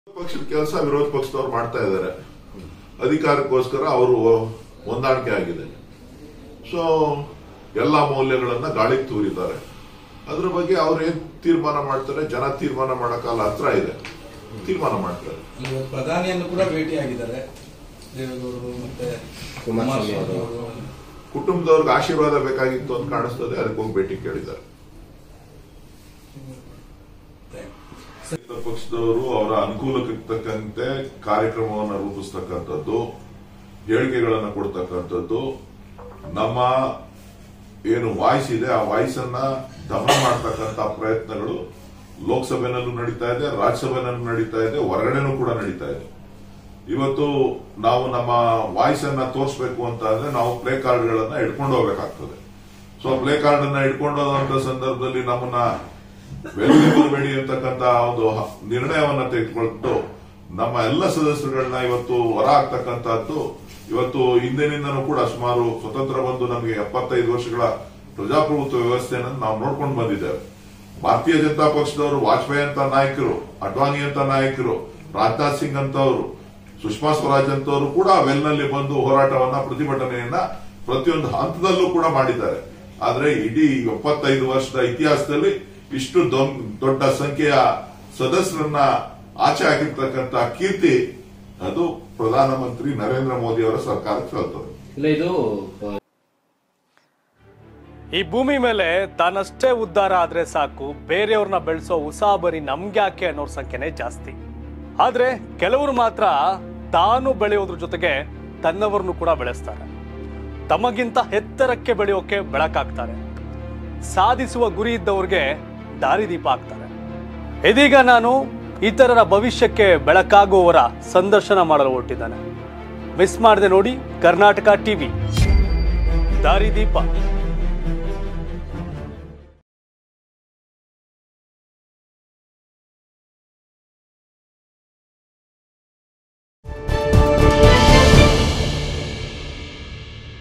ಪಕ್ಷದ ಕೆಲಸ ವಿರೋಧ ಪಕ್ಷದವ್ರು ಮಾಡ್ತಾ ಇದ್ದಾರೆ ಅಧಿಕಾರಕ್ಕೋಸ್ಕರ ಅವರು ಹೊಂದಾಣಿಕೆ ಆಗಿದೆ ಸೊ ಎಲ್ಲ ಮೌಲ್ಯಗಳನ್ನ ಗಾಳಿಗೆ ತೂರಿದ್ದಾರೆ ಅದ್ರ ಬಗ್ಗೆ ಅವ್ರು ಏನ್ ತೀರ್ಮಾನ ಮಾಡ್ತಾರೆ ಜನ ತೀರ್ಮಾನ ಮಾಡಕ್ಕಾಲ ಹತ್ರ ಇದೆ ತೀರ್ಮಾನ ಮಾಡ್ತಾರೆ ಈಗ ಪ್ರಧಾನಿಯನ್ನು ಕೂಡ ಭೇಟಿಯಾಗಿದ್ದಾರೆ ದೇವೇಗೌಡರು ಮತ್ತೆ ಕುಮಾರಸ್ವಾಮಿ ಅವರು. ಅವರು ಕುಟುಂಬದವ್ರಿಗೆ ಆಶೀರ್ವಾದ ಬೇಕಾಗಿತ್ತು ಅಂತ ಕಾಣಿಸ್ತದೆ ಅದಕ್ಕೆ ಹೋಗಿ ಭೇಟಿ ಕೇಳಿದ್ದಾರೆ ರೈತ ಪಕ್ಷದವರು ಅವರ ಅನುಕೂಲಕ್ಕೆ ತಕ್ಕಂತೆ ಕಾರ್ಯಕ್ರಮವನ್ನು ರೂಪಿಸ್ತಕ್ಕಂಥದ್ದು ಹೇಳಿಕೆಗಳನ್ನು ಕೊಡ್ತಕ್ಕಂಥದ್ದು ನಮ್ಮ ಏನು ವಾಯ್ಸ್ ಇದೆ ಆ ವಾಯ್ಸ್ ಅನ್ನ ದಮನ ಮಾಡ್ತಕ್ಕಂಥ ಪ್ರಯತ್ನಗಳು ಲೋಕಸಭೆನಲ್ಲೂ ನಡೀತಾ ಇದೆ ರಾಜ್ಯಸಭೆನಲ್ಲೂ ನಡೀತಾ ಇದೆ ಹೊರಗಡೆನೂ ಕೂಡ ನಡೀತಾ ಇದೆ ಇವತ್ತು ನಾವು ನಮ್ಮ ವಾಯ್ಸ್ ಅನ್ನ ತೋರಿಸಬೇಕು ಅಂತ ಅಂದ್ರೆ ನಾವು ಪ್ಲೇ ಕಾರ್ಡ್ಗಳನ್ನ ಇಟ್ಕೊಂಡು ಹೋಗ್ಬೇಕಾಗ್ತದೆ ಸೊ ಪ್ಲೇ ಕಾರ್ಡ್ ಅನ್ನ ಇಟ್ಕೊಂಡು ಹೋದಂತ ಸಂದರ್ಭದಲ್ಲಿ ನಮ್ಮನ್ನ ವೆಲ್ಗೆ ಬರಬೇಡಿ ಅಂತಕ್ಕಂತ ಒಂದು ಹ- ನಿರ್ಣಯವನ್ನ ತೆಗೆದುಕೊಂಡು ನಮ್ಮ ಎಲ್ಲ ಸದಸ್ಯರುಗಳನ್ನ ಇವತ್ತು ಹೊರ ಹಾಕ್ತಕ್ಕಂತಹದ್ದು ಇವತ್ತು ಹಿಂದಿನಿಂದನೂ ಕೂಡ ಸುಮಾರು ಸ್ವತಂತ್ರ ಬಂದು ನಮಗೆ ಎಪ್ಪತ್ತೈದು ವರ್ಷಗಳ ಪ್ರಜಾಪ್ರಭುತ್ವ ವ್ಯವಸ್ಥೆಯನ್ನು ನಾವು ನೋಡ್ಕೊಂಡು ಬಂದಿದ್ದೇವೆ ಭಾರತೀಯ ಜನತಾ ಪಕ್ಷದವರು ವಾಜಪೇಯಿ ಅಂತ ನಾಯಕರು ಅಡ್ವಾಣಿ ಅಂತ ನಾಯಕರು ರಾಜನಾಥ್ ಸಿಂಗ್ ಅಂತವರು ಸುಷ್ಮಾ ಸ್ವರಾಜ್ ಅಂತವರು ಕೂಡ ವೆಲ್ನಲ್ಲಿ ಬಂದು ಹೋರಾಟವನ್ನ ಪ್ರತಿಭಟನೆಯನ್ನ ಪ್ರತಿಯೊಂದು ಹಂತದಲ್ಲೂ ಕೂಡ ಮಾಡಿದ್ದಾರೆ ಆದ್ರೆ ಇಡೀ ಎಪ್ಪತ್ತೈದು ವರ್ಷದ ಇತಿಹಾಸದಲ್ಲಿ ಇಷ್ಟು ದೊ- ದೊಡ್ಡ ಸಂಖ್ಯೆಯ ಸದಸ್ಯರನ್ನ ಆಚೆ ಹಾಕಿರ್ತಕ್ಕಂಥ ಕೀರ್ತಿ ಅದು ಪ್ರಧಾನಮಂತ್ರಿ ನರೇಂದ್ರ ಮೋದಿ ಅವರ ಸರ್ಕಾರಕ್ಕೆ ಸಲ್ತದೆ ಇಲ್ಲ ಇದು ಆ, ಈ ಭೂಮಿ ಮೇಲೆ ತಾನಷ್ಟೇ ಉದ್ಧಾರ ಆದ್ರೆ ಸಾಕು ಬೇರೆಯವ್ರನ್ನ ಬೆಳೆಸೋ ಉಸಾಬರಿ ನಮ್ಗ್ಯಾಕೆ ಅನ್ನೋರ್ ಸಂಖ್ಯೆನೇ ಜಾಸ್ತಿ ಆದ್ರೆ ಕೆಲವರು ಮಾತ್ರ ತಾನು ಬೆಳೆಯೋದ್ರ ಜೊತೆಗೆ ತನ್ನವರನ್ನು ಕೂಡ ಬೆಳೆಸ್ತಾರೆ ತಮಗಿಂತ ಎತ್ತರಕ್ಕೆ ಬೆಳೆಯೋಕೆ ಬೆಳಕಾಗ್ತಾರೆ ಸಾಧಿಸುವ ಗುರಿ ಇದ್ದವ್ರಿಗೆ ದಾರಿದೀಪ ಆಗ್ತಾರೆ ಇದೀಗ ನಾನು ಇತರರ ಭವಿಷ್ಯಕ್ಕೆ ಬೆಳಕಾಗುವವರ ಸಂದರ್ಶನ ಮಾಡಲು ಹೊರಟಿದ್ದಾನೆ ಮಿಸ್ ಮಾಡದೆ ನೋಡಿ ಕರ್ನಾಟಕ ಟಿವಿ ದಾರಿದೀಪ